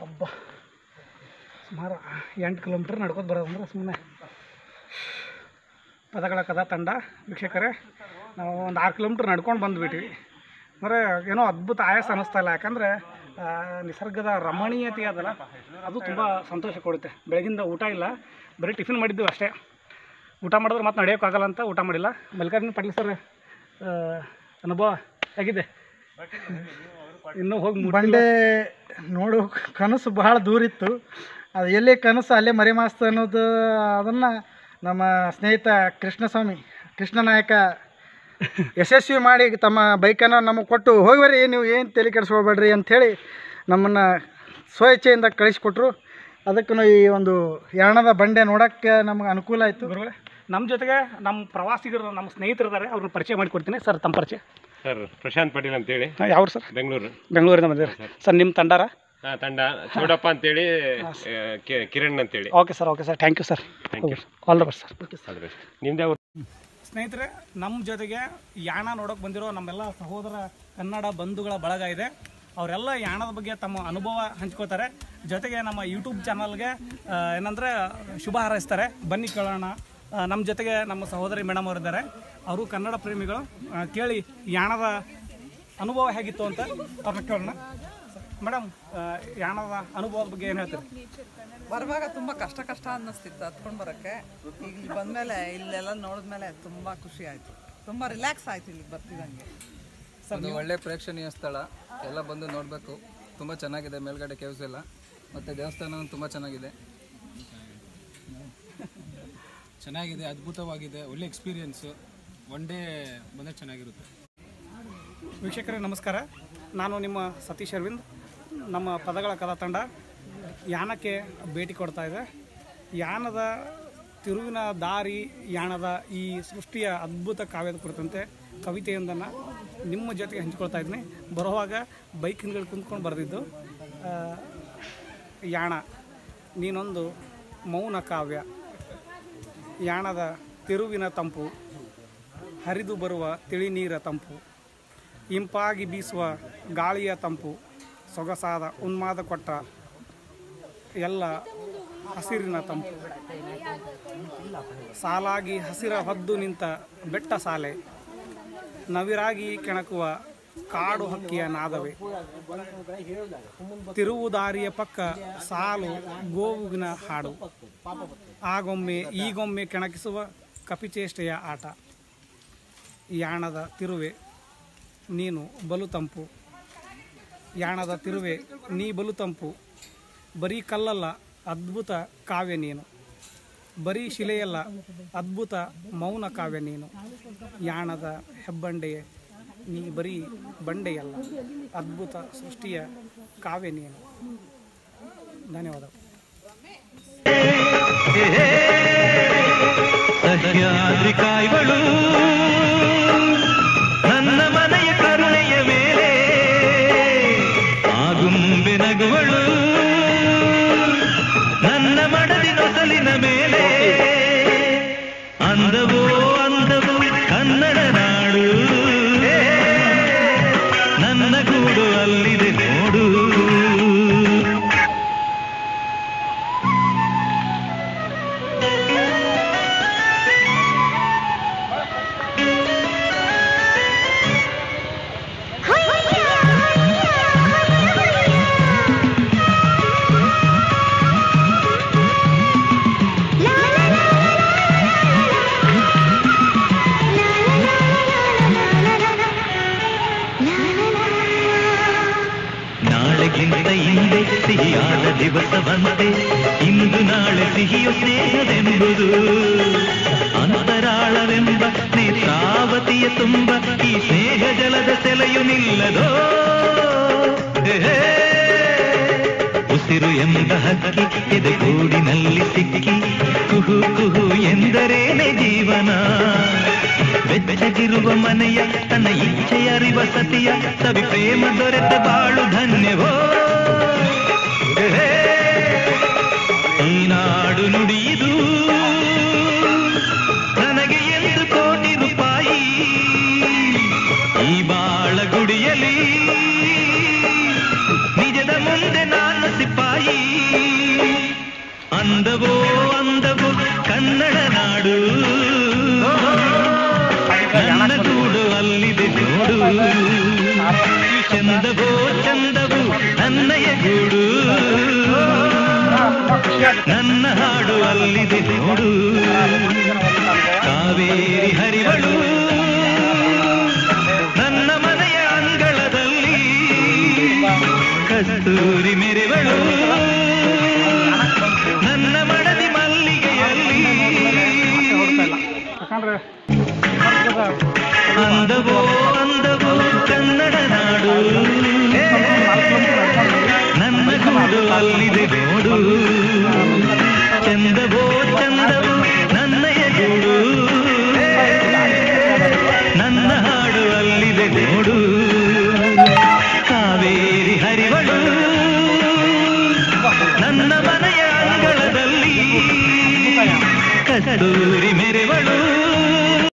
ಹಬ್ಬ ಸುಮಾರು ಎಂಟು ಕಿಲೋಮೀಟ್ರ್ ನಡ್ಕೊತ ಬರೋದಂದ್ರೆ ಸುಮ್ಮನೆ ಪದಗಳ ಕಥಾ ತಂಡ ವೀಕ್ಷಕರೇ ನಾವು ಒಂದು ಆರು ಕಿಲೋಮೀಟ್ರ್ ನಡ್ಕೊಂಡು ಬಂದುಬಿಟ್ವಿ ಅಂದರೆ ಏನೋ ಅದ್ಭುತ ಆಯಾಸ ಅನ್ನಿಸ್ತಾ ಇಲ್ಲ ಯಾಕಂದರೆ ಆ, ನಿಸರ್ಗದ ರಮಣೀಯತೆ ಅದಲ್ಲ ಅದು ತುಂಬ ಸಂತೋಷ ಕೊಡುತ್ತೆ ಬೆಳಗಿಂದ ಊಟ ಇಲ್ಲ ಬರೀ ಟಿಫಿನ್ ಮಾಡಿದ್ದೀವಿ ಅಷ್ಟೇ ಊಟ ಮಾಡಿದ್ರೆ ಮತ್ತೆ ನಡೆಯೋಕ್ಕಾಗಲ್ಲ ಅಂತ ಊಟ ಮಾಡಿಲ್ಲ ಮಲ್ಲಿಕಾರ್ಜುನ ಪಾಟೀಲ್ ಸರ್ ಆ, ಅನುಭವ ಹೇಗಿದೆ ಇನ್ನೂ ಹೋಗಿ ಬಂಡೆ ನೋಡು ಕನಸು ಬಹಳ ದೂರ ಇತ್ತು ಅದು ಎಲ್ಲಿ ಕನಸು ಅಲ್ಲೇ ಮರಿಮಾಸ್ತು ಅನ್ನೋದು ಅದನ್ನು ನಮ್ಮ ಸ್ನೇಹಿತ ಕೃಷ್ಣಸ್ವಾಮಿ ಕೃಷ್ಣ ನಾಯಕ ಯಶಸ್ವಿ ಮಾಡಿ ತಮ್ಮ ಬೈಕನ್ನು ನಮಗೆ ಕೊಟ್ಟು ಹೋಗಿ ಬರ್ರಿ ನೀವು ಏನು ತಲೆ ಕೆಡಿಸ್ಕೊಳ್ಬೇಡ್ರಿ ಅಂಥೇಳಿ ನಮ್ಮನ್ನು ಸ್ವಇಚ್ಛೆಯಿಂದ ಕಳಿಸ್ಕೊಟ್ರು ಅದಕ್ಕೂ ಈ ಒಂದು ಯಾಣದ ಬಂಡೆ ನೋಡೋಕ್ಕೆ ನಮಗೆ ಅನುಕೂಲ ಆಯಿತು ಗುರುಗಳೇ ನಮ್ಮ ಜೊತೆಗೆ ನಮ್ಮ ಪ್ರವಾಸಿಗರು ನಮ್ಮ ಸ್ನೇಹಿತರಿದ್ದಾರೆ ಅವ್ರನ್ನ ಪರಿಚಯ ಮಾಡಿಕೊಡ್ತೀನಿ ಸರ್ ತಮ್ಮ ಪರಿಚಯ ಸರ್ ಪ್ರಶಾಂತ್ ಪಾಟೀಲ್ ಅಂತೇಳಿ ಯಾವ ಸರ್ ಬೆಂಗಳೂರು ಬೆಂಗಳೂರಿಂದ ಬಂದಿದ್ದಾರೆ ಸರ್ ನಿಮ್ಮ ತಂಡಾರ ಹಾ, ತಂಡ ಚೌಡಪ್ಪ ಅಂತೇಳಿ ಆ, ಕಿ- ಕಿರಣ್ ಅಂತೇಳಿ okay sir okay sir thank you sir Thank you. All the best sir ಅದ್ರ ನಿಮ್ದೇ ಊರು? ಸ್ನೇಹಿತರೆ ನಮ್ಮ ಜೊತೆಗೆ ಯಾಣ ನೋಡೋಕೆ ಬಂದಿರೋ ನಮ್ಮೆಲ್ಲ ಸಹೋದರ ಕನ್ನಡ ಬಂಧುಗಳ ಬಳಗ ಇದೆ ಅವರೆಲ್ಲ ಯಾಣದ ಬಗ್ಗೆ ತಮ್ಮ ಅನುಭವ ಹಂಚ್ಕೋತಾರೆ ಜೊತೆಗೆ ನಮ್ಮ ಯೂಟ್ಯೂಬ್ ಚಾನಲ್ಗೆ ಏನಂದರೆ ಶುಭ ಹಾರೈಸ್ತಾರೆ ಬನ್ನಿ ಕೇಳೋಣ ಆ, ನಮ್ಮ ಜೊತೆಗೆ ನಮ್ಮ ಸಹೋದರಿ ಮೇಡಮ್ ಅವರಿದ್ದಾರೆ ಅವರು ಕನ್ನಡ ಪ್ರೇಮಿಗಳು ಆ, ಕೇಳಿ ಯಾಣದ ಅನುಭವ ಹೇಗಿತ್ತು ಅಂತ ಅವ್ರನ್ನ ಕೇಳೋಣ ಮೇಡಮ್ ಯಾಣದ ಅನುಭವದ ಬಗ್ಗೆ ಏನು ಹೇಳ್ತೀರಿ ಬರುವಾಗ ತುಂಬ ಕಷ್ಟ ಕಷ್ಟ ಅನ್ನಿಸ್ತಿತ್ತು ಹತ್ಕೊಂಡು ಬರೋಕ್ಕೆ ಈಗ ಇಲ್ಲಿ ಬಂದಮೇಲೆ ಇಲ್ಲೆಲ್ಲ ನೋಡಿದ್ಮೇಲೆ ತುಂಬ ಖುಷಿ ಆಯಿತು ತುಂಬ ರಿಲ್ಯಾಕ್ಸ್ ಆಯಿತು ಇಲ್ಲಿಗೆ ಬರ್ತಿದ್ದಂಗೆ ಒಂದು ಒಳ್ಳೆ ಪ್ರೇಕ್ಷಣೀಯ ಸ್ಥಳ ಎಲ್ಲ ಬಂದು ನೋಡಬೇಕು ತುಂಬ ಚೆನ್ನಾಗಿದೆ ಮೇಲ್ಗಡೆ ಕೇವ್ಸ್ ಎಲ್ಲ ಮತ್ತು ದೇವಸ್ಥಾನ ತುಂಬ ಚೆನ್ನಾಗಿದೆ ಚೆನ್ನಾಗಿದೆ ಅದ್ಭುತವಾಗಿದೆ ಒಳ್ಳೆ ಎಕ್ಸ್ಪೀರಿಯನ್ಸು ಒನ್ ಡೇ ಬಂದರೆ ಚೆನ್ನಾಗಿರುತ್ತೆ ವೀಕ್ಷಕರೇ ನಮಸ್ಕಾರ ನಾನು ನಿಮ್ಮ ಸತೀಶ್ ಅರವಿಂದ್ ನಮ್ಮ ಪದಗಳ ಕಥಾ ತಂಡ ಯಾನಕ್ಕೆ ಭೇಟಿ ಕೊಡ್ತಾ ಇದೆ ಯಾನದ ತಿರುವಿನ ದಾರಿ ಯಾಣದ ಈ ಸೃಷ್ಟಿಯ ಅದ್ಭುತ ಕಾವ್ಯದ ಕುರಿತಂತೆ ಕವಿತೆಯೊಂದನ್ನು ನಿಮ್ಮ ಜೊತೆಗೆ ಹಂಚ್ಕೊಳ್ತಾ ಇದ್ದೀನಿ ಬರುವಾಗ ಬೈಕ್ ಹಿಂದ್ಗಡೆ ಕುಂತ್ಕೊಂಡು ಬರೆದಿದ್ದು ಆ, ಯಾಣ ನೀನೊಂದು ಮೌನ ಕಾವ್ಯ ಯಾಣದ ತಿರುವಿನ ತಂಪು ಹರಿದು ಬರುವ ತಿಳಿ ನೀರ ತಂಪು ಇಂಪಾಗಿ ಬೀಸುವ ಗಾಳಿಯ ತಂಪು ಸೊಗಸಾದ ಉನ್ಮಾದ ಕೊಟ್ಟ ಎಲ್ಲ ಹಸಿರಿನ ತಂಪು ಸಾಲಾಗಿ ಹಸಿರ ಹೊದ್ದು ನಿಂತ ಬೆಟ್ಟ ಸಾಲೆ ನವಿರಾಗಿ ಕೆಣಕುವ ಕಾಡು ಹಕ್ಕಿಯ ನಾದವೇ ತಿರುವುದಾರಿಯ ಪಕ್ಕ ಸಾಲು ಗೋವಿನ ಹಾಡು ಆಗೊಮ್ಮೆ ಈಗೊಮ್ಮೆ ಕೆಣಕಿಸುವ ಕಪಿಚೇಷ್ಟೆಯ ಆಟ ಯಾಣದ ತಿರುವೆ ನೀನು ಬಲು ತಂಪು ಯಾಣದ ತಿರುವೆ ನೀ ಬಲು ತಂಪು ಬರೀ ಕಲ್ಲಲ್ಲ ಅದ್ಭುತ ಕಾವ್ಯ ನೀನು ಬರೀ ಶಿಲೆಯಲ್ಲ ಅದ್ಭುತ ಮೌನ ಕಾವ್ಯ ನೀನು ಯಾಣದ ಹೆಬ್ಬಂಡೆಯೇ ನೀ ಬರೀ ಬಂಡೆಯಲ್ಲ ಅದ್ಭುತ ಸೃಷ್ಟಿಯ ಕಾವ್ಯ ನೀನು ಧನ್ಯವಾದಗಳು ಸಹ್ಯಾದ್ರಿ ಕಾಯ್ಗಳು ನನ್ನ ಮನೆಯ ಕರುಣೆಯ ಮೇಲೆ ಆಗುಂಬೆ ನಗುವಳು ನನ್ನ ಮಡದಿ ನೊಸಲಿನ ಮೇಲೆ ಅಂದವೋ ಅಂದವು ಕನ್ನಡ ನಾಡು ನನ್ನ ಗೂಡು ಅಲ್ಲಿದೆ ನೋಡು ನಾಳೆಗಿಂತ ಹಿಂದೆ ಸಿಹಿಯಾದ ದಿವಸವಂತೆ ಇಂದು ನಾಳೆ ಸಿಹಿಯು ಸ್ನೇಹವೆಂಬುದು ಅಂತರಾಳವೆಂಬ ನೇತ್ರಾವತಿಯ ತುಂಬ ಈ ಸ್ನೇಹ ಜಲದ ಸೆಲೆಯು ನಿಲ್ಲದೋ ಹೇ, ಉಸಿರು ಎಂಬ ಹಕ್ಕಿ ಎದೆಗೂಡಿನಲ್ಲಿ ಸಿಕ್ಕಿ ಕುಹು ಕುಹು ಎಂದರೇನೆ ಜೀವನ ಬೆಚ್ಚಗಿರುವ ಮನೆಯ ತನ್ನ ಇಚ್ಛೆಯ ಅರಿವ ಸತಿಯ ಸವಿ ಪ್ರೇಮ ದೊರೆತ ಬಾಳು ಧನ್ಯವೋ ಹೇ, ಈ ನಾಡು ನುಡಿಯುದು ನನಗೆ ಎಂದು ಕೋಟಿ ರೂಪಾಯಿ ಈ ಬಾಳ ಗುಡಿಯಲಿ ನಿಜದ ಮುಂದೆ ನಾನು ಸಿಪಾಯಿ ಚಂದವೋ ಚಂದವು ನನ್ನಯ ಗೂಡು ನನ್ನ ಹಾಡು ಅಲ್ಲಿದೆ ನೋಡು ಕಾವೇರಿ ಹರಿವಳು ನನ್ನ ಮನೆಯ ಅಂಗಳದಲ್ಲಿ ಕಸ್ತೂರಿ ಮೆರೆವಳು ನನ್ನ ಮಡದಿ ಮಲ್ಲಿಗೆಯಲ್ಲಿ ಯಾಕಂದ್ರೆ ಅಂದವೋ ಅಂದವೋ ಕನ್ನಡ ನಾಡು ನನ್ನ ಗೂಡು ಅಲ್ಲಿದೆ ನೋಡು ಚಂದವೋ ಚಂದವೋ ನನ್ನಯ ಗೂಡು ನನ್ನ ಹಾಡು ಅಲ್ಲಿದೆ ನೋಡು ಕಾವೇರಿ ಹರಿವಳು ನನ್ನ ಮನೆಯ ಅಂಗಳದಲ್ಲಿ ಕಸ್ತೂರಿ ಮೆರೆವಳು